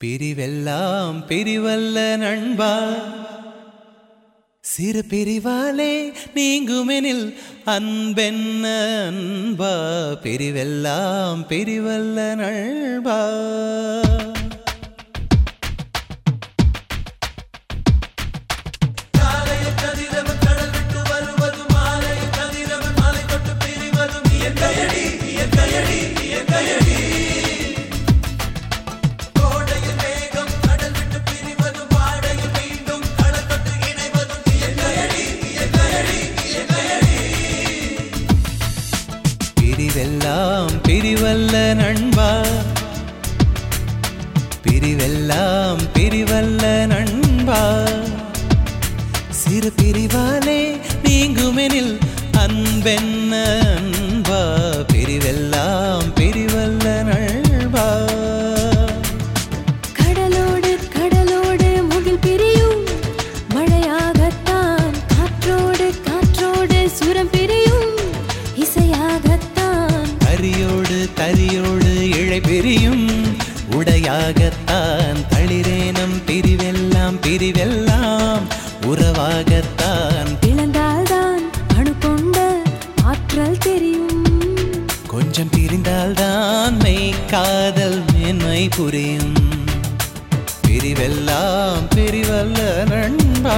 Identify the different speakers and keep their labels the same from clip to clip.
Speaker 1: பிரிவெல்லாம் பிரிவல்ல நண்பா சிறு பிரிவாலே நீங்குமெனில் அன்பென்ன அன்பா பிரிவெல்லாம் பிரிவல்ல நண்பா பிரிவெல்லாம் பிரிவல்ல நண்பா பிரிவெல்லாம் பிரிவல்ல நண்பா சிறு பிரிவாலே நீங்குமெனில் அன்பென்ன அன்பா பிரிவெல்லாம் பிரிவல்ல நண்பா
Speaker 2: கடலோடு கடலோடு முகில் பிரியும் மழையாகத்தான் காற்றோடு காற்றோடு சுரம் பிரியும் இசையாகத்தான்
Speaker 1: தரியோடு தரியோடு இழை பிரியும் உடையாகத்தான் தளிரேனம் பிரிவெல்லாம் பிரிவெல்லாம் உறவாகத்தான்
Speaker 2: இழந்தால்தான் அணு கொண்ட ஆற்றல் தெரியும்
Speaker 1: கொஞ்சம் பிரிந்தால்தான் மெய் காதல் மேன்மை புரியும் பிரிவெல்லாம் பிரிவல்ல நண்பா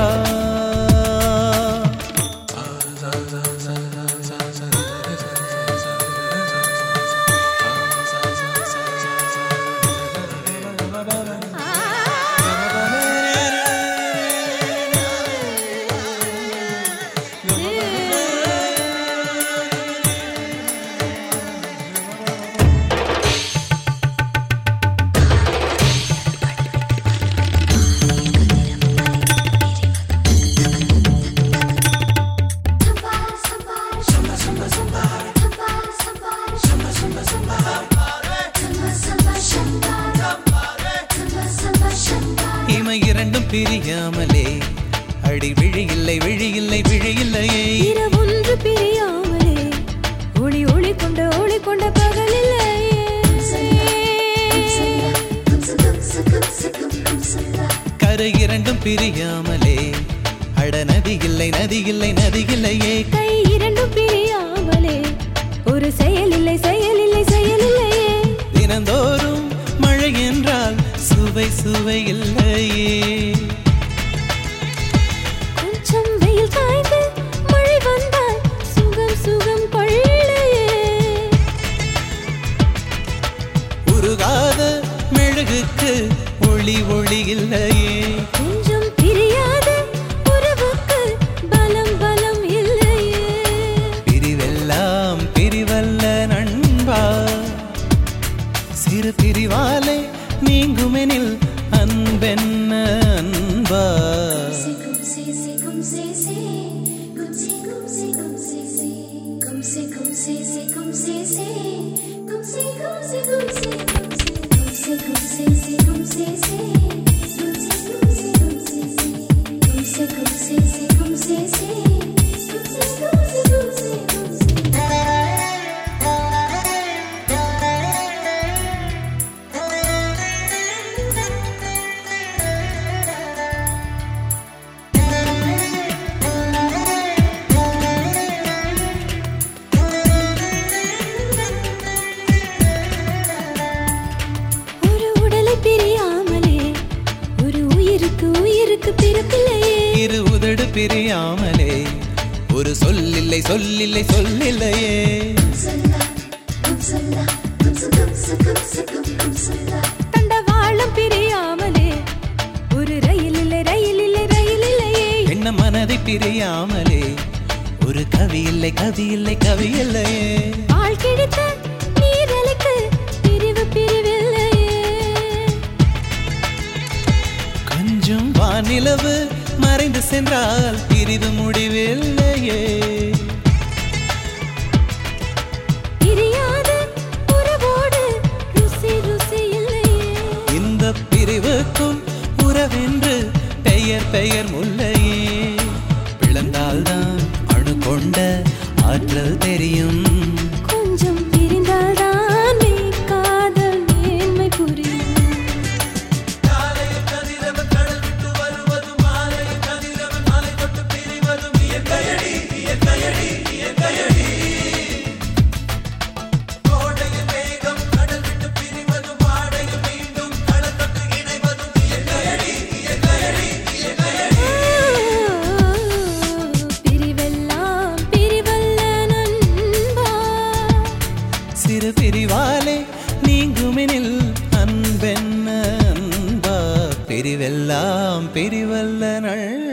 Speaker 1: இமை இரண்டும் பிரியாமலே அடி விழி இல்லை விழி இல்லை விழி இல்லையே
Speaker 2: இரவொன்று பிரியாமலே ஒளி ஒளி கொண்ட ஒளி கொண்ட பகலில்லையே
Speaker 1: கரை இரண்டும் பிரியாமலே அட நதி இல்லை நதி இல்லை நதி இல்லையே
Speaker 2: கை இரண்டும் பிரியாமலே ஒரு செயல் இல்லை செயல் இல்லை செயல் இல்லையே
Speaker 1: தினந்தோறும் மழை என்றால் சுவை சுவை இல்லையே
Speaker 2: கொஞ்சம் வெயில் காய்ந்து மழை வந்தால் சுகம் சுகம் கொள்ளையே
Speaker 1: உருகாத மெழுகுக்கு ஒளி ஒளி இல்லையே
Speaker 2: கொஞ்சம் பிரியாத உறவுக்கு பலம் பலம் இல்லையே
Speaker 1: பிரிவெல்லாம் பிரிவல்ல நண்பா சிறு பிரிவாலே நீங்குமெனில் அன்பென்ன அன்பா
Speaker 2: ஒரு உடலை பிரியாமலே ஒரு உயிருக்கு உயிருக்கு பிறப்பில்லையே
Speaker 1: இரு உதடு பிரியாமலே ஒரு சொல்லில்லை சொல்லில்லை சொல்லில்லையே
Speaker 2: தண்டவாளம் பிரியாமலே ஒரு ரயில் இல்லை ரயில் இல்லை ரயில் இல்லையே
Speaker 1: என்ன மனதை பிரியாமலே ஒரு கவி இல்லை கவி இல்லை கவி இல்லையே
Speaker 2: பால் கிடைத்த நீரலுக்கு பிரிவு பிரிவில்லையே
Speaker 1: கொஞ்சம் வானிலவு மறைந்து சென்றால் பிரிவு முடிவில்லையே
Speaker 2: பிரியாத உறவோடு ருசி ருசி இல்லையே
Speaker 1: இந்த பிரிவுக்கும் உறவென்று பெயர் பெயர் முல்லையே பிளந்தால்தான் அணு கொண்ட ஆற்றல் தெரியும்
Speaker 2: கொஞ்சம் பிரிந்தால்தான் மெய் காதல் மேன்மை புரியும்
Speaker 1: பிரிவெல்லாம் பிரிவல்ல நள்